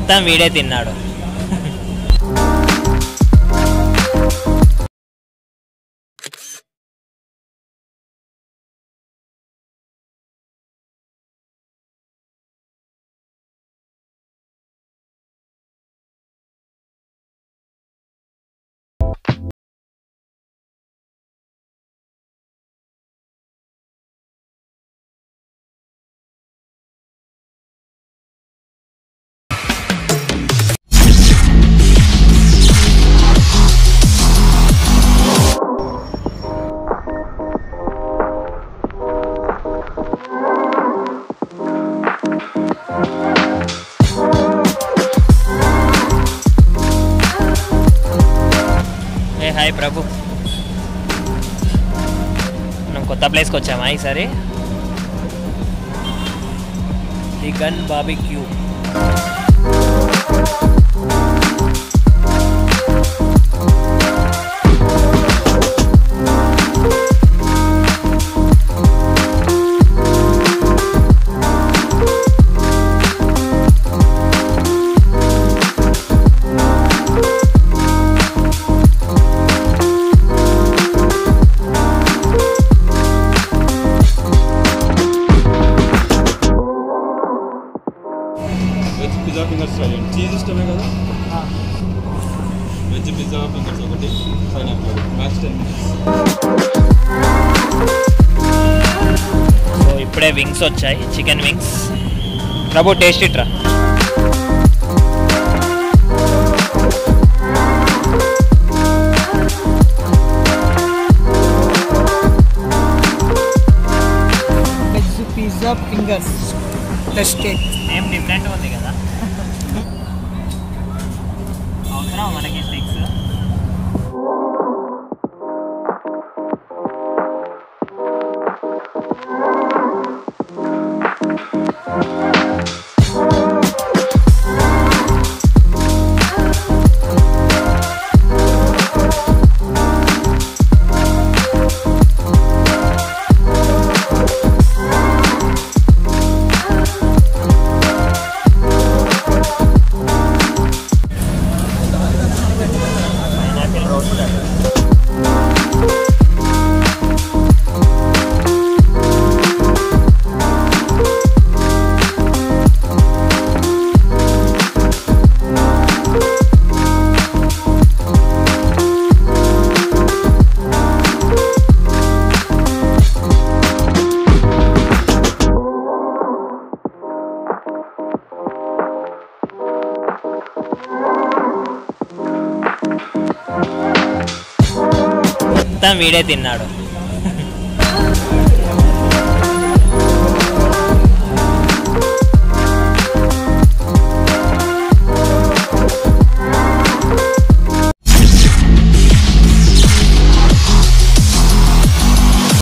మొత్తం వీడే తిన్నాడు ఏ హాయ్ ప్రభు మనం కొత్త ప్లేస్కి వచ్చామా ఈసారి the gun barbecue veg pizza fingers try చేయండి చీజ్ ఇష్టమే కదా వెజ్ పిజ్జా ఫింగర్స్ ఒకటి pineapple max ten minutes so ఇప్పుడే వింగ్స్ వచ్చాయి చికెన్ వింగ్స్ ప్రభు టేస్ట్ ఇట్రా వెజ్ పిజ్జా ఫింగర్స్ టెస్టెడ్ ఏం డిఫరెంట్ ఉంది కదా అవసరం మనకి స్టిక్స్ పైనాపిల్ రోస్టర్ మొత్తం వీడే తిన్నాడు